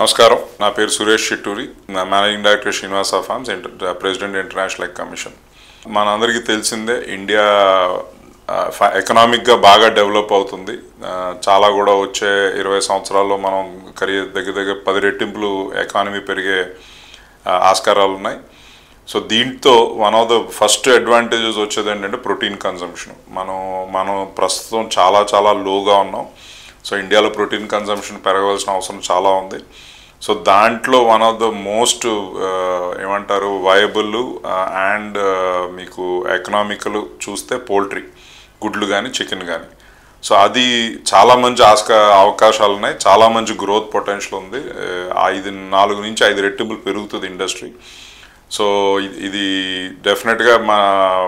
నమస్కారం నా పేరు సురేష్ చిట్టూరి నా managing director Srinivasa farms inter president international egg commission మనందరికీ తెలిసిందే ఇండియా ఎకనామిక్గా బాగా డెవలప్ అవుతుంది ఆ, చాలా కూడా వచ్చే ఇరవై సంవత్సరాల్లో మనం కరియర్ దగ్గర దగ్గర పది రెట్టింపులు ఎకానమీ పెరిగే ఆ, ఆస్కారాలు ఉన్నాయి సో దీంతో one of the first advantages వచ్చేది ఏంటంటే ప్రోటీన్ కన్జంప్షన్ మనం మనం ప్రస్తుతం చాలా చాలా లోగా ఉన్నాం సో ఇండియాలో ప్రోటీన్ కన్జంప్షన్ పెరగవలసిన అవసరం చాలా ఉంది సో దాంట్లో వన్ ఆఫ్ ద మోస్ట్ ఏమంటారు వయబుల్ అండ్ మీకు ఎకనామికల్ చూస్తే పోల్ట్రీ గుడ్లు కానీ చికెన్ కానీ సో అది చాలా మంచి ఆస్క అవకాశాలు ఉన్నాయి చాలా మంచి గ్రోత్ పొటెన్షియల్ ఉంది ఆ, ఐదు నాలుగు నుంచి ఐదు రెట్టింపులు పెరుగుతుంది ఇండస్ట్రీ సో ఇది- ఇది డెఫినెట్గా మా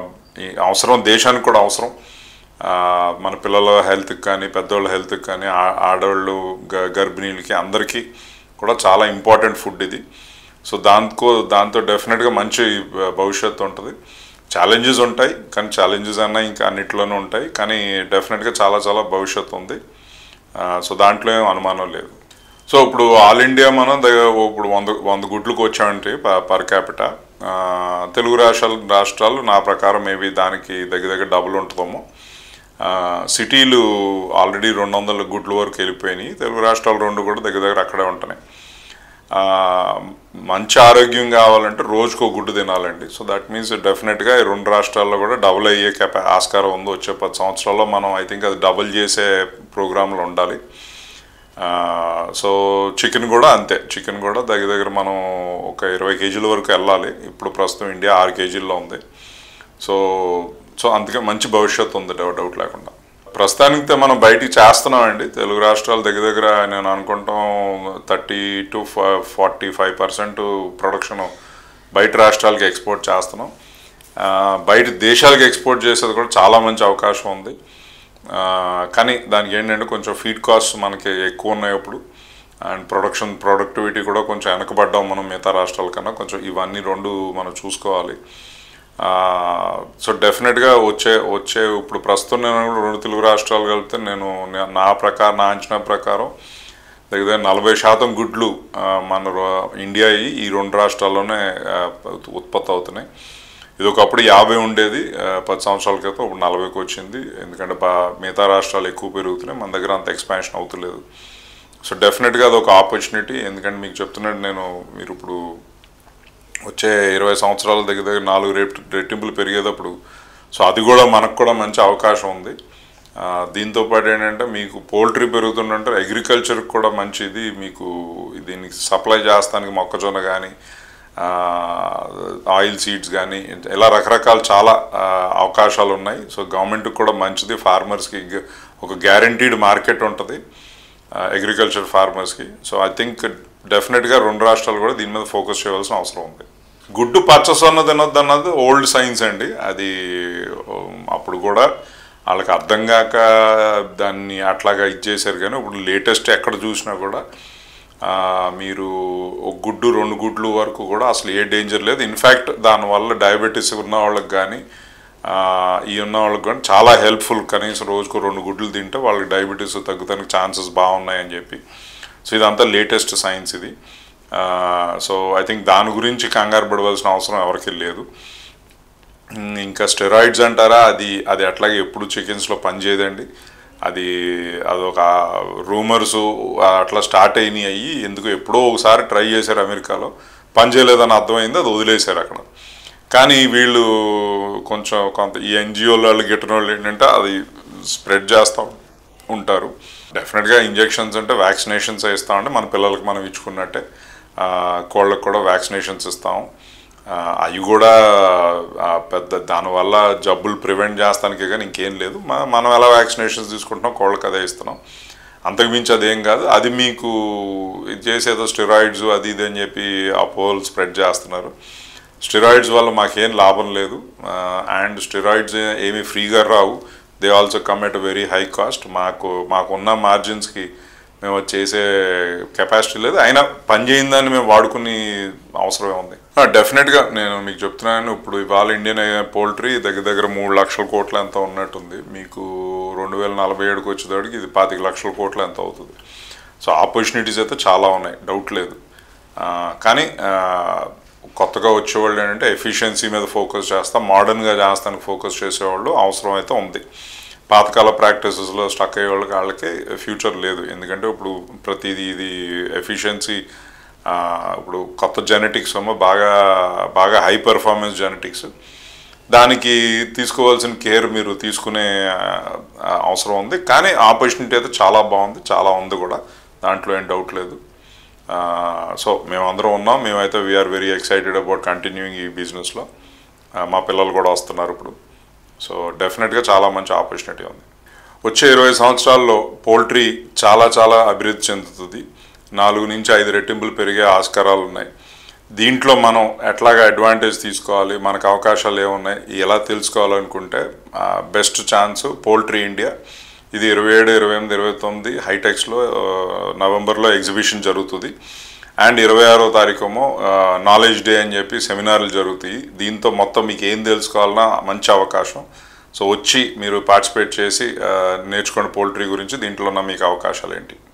ఈ అవసరం దేశానికి కూడా అవసరం ఆ, మన పిల్లల హెల్త్కి కానీ పెద్దవాళ్ళ హెల్త్కి కానీ ఆ- ఆడవాళ్ళు గ- గర్భిణీలకి అందరికీ కూడా చాలా ఇంపార్టెంట్ ఫుడ్ ఇది సో దాంతో దాంతో డెఫినెట్గా మంచి భ- భవిష్యత్తు ఉంటుంది ఛాలెంజెస్ ఉంటాయి కానీ ఛాలెంజెస్ అన్నా ఇంకా అన్నిట్లోనూ ఉంటాయి కానీ డెఫినెట్గా చాలా చాలా భవిష్యత్తు ఉంది ఆ, సో దాంట్లో ఏం అనుమానం లేదు సో ఇప్పుడు ఆల్ ఇండియా మనం దగ్గర ఇప్పుడు వంద వంద గుడ్లకు వచ్చామంటే పర్ క్యాపిట తెలుగు రాష్ట్రాలు రాష్ట్రాలు నా ప్రకారం మేబీ దానికి దగ్గర దగ్గర డబుల్ ఉంటుందేమో ఆ, సిటీలు ఆల్రెడీ రెండు వందల గుడ్ల వరకు వెళ్ళిపోయినాయి తెలుగు రాష్ట్రాలు రెండు కూడా దగ్గర దగ్గర అక్కడే ఉంటున్నాయి ఆ, మంచి ఆరోగ్యం కావాలంటే రోజుకో గుడ్డు తినాలండి సో దట్ మీన్స్ డెఫినెట్గా ఈ రెండు రాష్ట్రాల్లో కూడా డబుల్ అయ్యే కెపా ఆస్కారం ఉంది వచ్చే పది సంవత్సరాల్లో మనం ఐ థింక్ అది డబుల్ చేసే ప్రోగ్రాంలు ఉండాలి ఆ, సో చికెన్ కూడా అంతే చికెన్ కూడా దగ్గర దగ్గర మనం ఒక ఇరవై కేజీల వరకు వెళ్ళాలి ఇప్పుడు ప్రస్తుతం ఇండియా ఆరు కేజీల్లో ఉంది సో సో అందుకే మంచి భవిష్యత్తు ఉంది డౌట్ డౌట్ లేకుండా ప్రస్తుతానికి మనం బయటికి చేస్తున్నామండి తెలుగు రాష్ట్రాల దగ్గర దగ్గర నేను అనుకుంటాం thirty to forty five percent production బయట రాష్ట్రాలకి ఎక్స్పోర్ట్ చేస్తున్నాం ఆ, బయట దేశాలకు ఎక్స్పోర్ట్ చేసేది కూడా చాలా మంచి అవకాశం ఉంది ఆ, కానీ దానికి ఏంటంటే కొంచెం ఫీడ్ కాస్ట్ మనకి ఎక్కువ ఉన్నాయి ఇప్పుడు అండ్ ప్రొడక్షన్ ప్రొడక్టివిటీ కూడా కొంచెం వెనకబడ్డాం మనం మిగతా రాష్ట్రాల కన్నా కొంచెం ఇవన్నీ రెండు మనం చూసుకోవాలి సో డెఫినెట్గా వచ్చే వచ్చే ఇప్పుడు ప్రస్తుతం నేను కూడా రెండు తెలుగు రాష్ట్రాలు కలిపితే నేను నే- నా ప్రకారం నా అంచనా ప్రకారం దగ్గర దగ్గర నలభై శాతం గుడ్లు ఆ, మన రో- ఇండియా ఈ- ఈ రెండు రాష్ట్రాల్లోనే ఆ, ఉత్పత్తి అవుతున్నాయి ఇది ఒకప్పుడు యాభై ఉండేది ఆ, పది సంవత్సరాల క్రితం ఇప్పుడు నలభైకి వచ్చింది ఎందుకంటే బా మిగతా రాష్ట్రాలు ఎక్కువ పెరుగుతున్నాయి మన దగ్గర అంత ఎక్స్పాన్షన్ అవుతలేదు సో డెఫినెట్గా అది ఒక ఆపర్చునిటీ ఎందుకంటే మీకు చెప్తున్నట్టు నేను మీరు ఇప్పుడు వచ్చే ఇరవై సంవత్సరాల దగ్గర దగ్గర నాలుగు రేపు రెట్టింపులు పెరిగేటప్పుడు సో అది కూడా మనకు కూడా మంచి అవకాశం ఉంది ఆ, దీంతో పాటు ఏంటంటే మీకు పోల్ట్రీ పెరుగుతుందంటే అగ్రికల్చర్కి కూడా మంచిది మీకు దీనికి సప్లై చేస్తానికి మొక్కజొన్న కానీ ఆయిల్ సీడ్స్ కానీ ఇలా రకరకాల చాలా ఆ, అవకాశాలు ఉన్నాయి సో గవర్నమెంట్కి కూడా మంచిది ఫార్మర్స్కి గ- ఒక గ్యారంటీడ్ మార్కెట్ ఉంటుంది అగ్రికల్చర్ ఫార్మర్స్కి సో ఐ థింక్ డెఫినెట్గా రెండు రాష్ట్రాలు కూడా దీని మీద ఫోకస్ చేయవలసిన అవసరం ఉంది గుడ్డు పచ్చసొన్న తినొద్దు అన్నది ఓల్డ్ సైన్స్ అండి అది ఉమ్, అప్పుడు కూడా వాళ్ళకి అర్థం కాక దాన్ని అట్లాగా ఇచ్చేసారు కానీ ఇప్పుడు లేటెస్ట్ ఎక్కడ చూసినా కూడా ఆ, మీరు ఒక గుడ్డు రెండు గుడ్లు వరకు కూడా అసలు ఏ డేంజర్ లేదు ఇన్ఫ్యాక్ట్ దానివల్ల డయాబెటీస్ ఉన్న వాళ్ళకి కానీ ఆ, ఈ ఉన్న వాళ్ళకి కానీ చాలా హెల్ప్ఫుల్ కనీసం రోజుకు రెండు గుడ్లు తింటే వాళ్ళకి డయాబెటీస్ తగ్గుతానికి ఛాన్సెస్ బాగున్నాయని చెప్పి సో ఇదంతా లేటెస్ట్ సైన్స్ ఇది సో ఐ థింక్ దాని గురించి కంగారు పడవలసిన అవసరం ఎవరికి లేదు ఉమ్, ఇంకా స్టెరాయిడ్స్ అంటారా అది అది అట్లాగే ఎప్పుడు చికెన్స్లో పనిచేయదండి అది అదొక రూమర్స్ అట్లా స్టార్ట్ అయినాయి అయ్యి ఎందుకు ఎప్పుడో ఒకసారి ట్రై చేశారు అమెరికాలో పని చేయలేదని అర్థమైంది అది వదిలేశారు అక్కడ కానీ వీళ్ళు కొంచెం కొంత ఈ ఎన్జిఓల వాళ్ళు గిట్టిన వాళ్ళు ఏంటంటే అది స్ప్రెడ్ చేస్తూ ఉంటారు డెఫినెట్గా ఇంజెక్షన్స్ అంటే వ్యాక్సినేషన్స్ ఇస్తామంటే మన పిల్లలకి మనం ఇచ్చుకున్నట్టే ఆ, కోళ్ళకు కూడా వ్యాక్సినేషన్స్ ఇస్తాం ఆ, అవి కూడా ఆ, పెద్ద దానివల్ల జబ్బులు ప్రివెంట్ చేస్తానికే కానీ ఇంకేం లేదు మ- మనం ఎలా వ్యాక్సినేషన్స్ తీసుకుంటున్నాం కోళ్ళకి అదే ఇస్తున్నాం అంతకు మించి అదేం కాదు అది మీకు ఇది చేసేదో స్టెరాయిడ్స్ అది ఇది అని చెప్పి ఆ పోల్ స్ప్రెడ్ చేస్తున్నారు స్టెరాయిడ్స్ వల్ల మాకేం లాభం లేదు అండ్ స్టెరాయిడ్స్ ఏమీ ఫ్రీగా రావు they also come at very high cost మాకు మాకున్న మార్జిన్స్కి మేము అది చేసే కెపాసిటీ లేదు అయినా పని చేయిందని మేము వాడుకుని అవసరమే ఉంది డెఫినెట్గా నేను మీకు చెప్తున్నాను ఇప్పుడు ఇవాళ ఇండియన్ పోల్ట్రీ దగ్గర దగ్గర మూడు లక్షల కోట్ల ఎంత ఉన్నట్టుంది మీకు రెండు వేల నలభై ఏడుకి వచ్చేటప్పటికి ఇది పాతిక లక్షల కోట్ల ఎంత అవుతుంది సో ఆపర్చునిటీస్ అయితే చాలా ఉన్నాయి డౌట్ లేదు ఆ, కానీ ఆ, కొత్తగా వచ్చేవాళ్ళు ఏంటంటే ఎఫిషియన్సీ మీద ఫోకస్ చేస్తా మోడర్న్గా చేస్తానికి ఫోకస్ చేసేవాళ్ళు అవసరం అయితే ఉంది పాతకాల ప్రాక్టీసెస్లో స్టక్ అయ్యే వాళ్ళకి వాళ్ళకి ఫ్యూచర్ లేదు ఎందుకంటే ఇప్పుడు ప్రతిదీ ఇది ఎఫిషియన్సీ ఇప్పుడు కొత్త జెనెటిక్స్ ఏమో బాగా బాగా హై పెర్ఫార్మెన్స్ జెనెటిక్స్ దానికి తీసుకోవాల్సిన కేర్ మీరు తీసుకునే ఆ, అవసరం ఉంది కానీ ఆపర్చునిటీ అయితే చాలా బాగుంది చాలా ఉంది కూడా దాంట్లో ఏం డౌట్ లేదు సో మేమందరం ఉన్నాం మేమైతే we are very excited about continuing ఈ బిజినెస్లో మా పిల్లలు కూడా వస్తున్నారు ఇప్పుడు సో డెఫినెట్గా చాలా మంచి ఆపర్చునిటీ ఉంది వచ్చే ఇరవై సంవత్సరాల్లో పోల్ట్రీ చాలా చాలా అభివృద్ధి చెందుతుంది నాలుగు నుంచి ఐదు రెట్టింపులు పెరిగే ఆస్కారాలు ఉన్నాయి దీంట్లో మనం ఎట్లాగా అడ్వాంటేజ్ తీసుకోవాలి మనకు అవకాశాలు ఏమున్నాయి ఎలా తెలుసుకోవాలనుకుంటే బెస్ట్ ఛాన్స్ పోల్ట్రీ ఇండియా ఇది ఇరవై ఏడు ఇరవై ఎనిమిది ఇరవై తొమ్మిది హైటెక్స్లో నవంబర్లో ఎగ్జిబిషన్ జరుగుతుంది అండ్ ఇరవై ఆరో తారీఖేమో నాలెడ్జ్ డే అని చెప్పి సెమినార్లు జరుగుతాయి దీంతో మొత్తం మీకు ఏం తెలుసుకోవాలన్నా మంచి అవకాశం సో వచ్చి మీరు పార్టిసిపేట్ చేసి ఆ, నేర్చుకోండి పోల్ట్రీ గురించి దీంట్లో ఉన్న మీకు అవకాశాలు ఏంటి